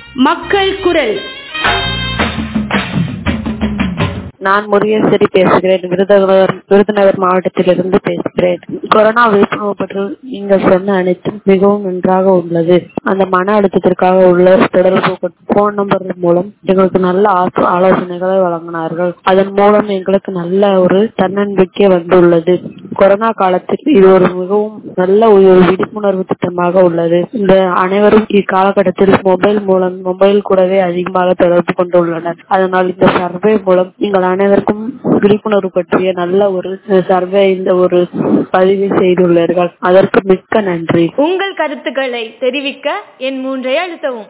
மக்கள் குரல் நான் முருகேஸ்வரி பேசுகிறேன் விருதுநகர் விருதுநகர் மாவட்டத்திலிருந்து பேசுகிறேன் கொரோனா விழிப்புணர்வு பற்றி நீங்கள் சொன்ன அனைத்தும் மிகவும் நன்றாக உள்ளது அந்த மன அழுத்தத்திற்காக உள்ள தொடர்பு போன் நம்பர் மூலம் எங்களுக்கு நல்ல ஆலோ- ஆலோசனைகளை வழங்கினார்கள் அதன் மூலம் எங்களுக்கு நல்ல ஒரு தன்னம்பிக்கை வந்துள்ளது கொரோனா காலத்தில் இது ஒரு மிகவும் நல்ல ஒரு விழிப்புணர்வு திட்டமாக உள்ளது இந்த அனைவரும் இக்காலகட்டத்தில் மொபைல் மூலம் மொபைல் கூடவே அதிகமாக தொடர்பு கொண்டுள்ளனர் அதனால் இந்த சர்வே மூலம் நீங்கள் அனைவருக்கும் விழிப்புணர்வு பற்றிய நல்ல ஒரு சர்வே இந்த ஒரு பதிவை செய்துள்ளீர்கள் அதற்கு மிக்க நன்றி உங்கள் கருத்துக்களை தெரிவிக்க என் மூன்றை அழுத்தவும்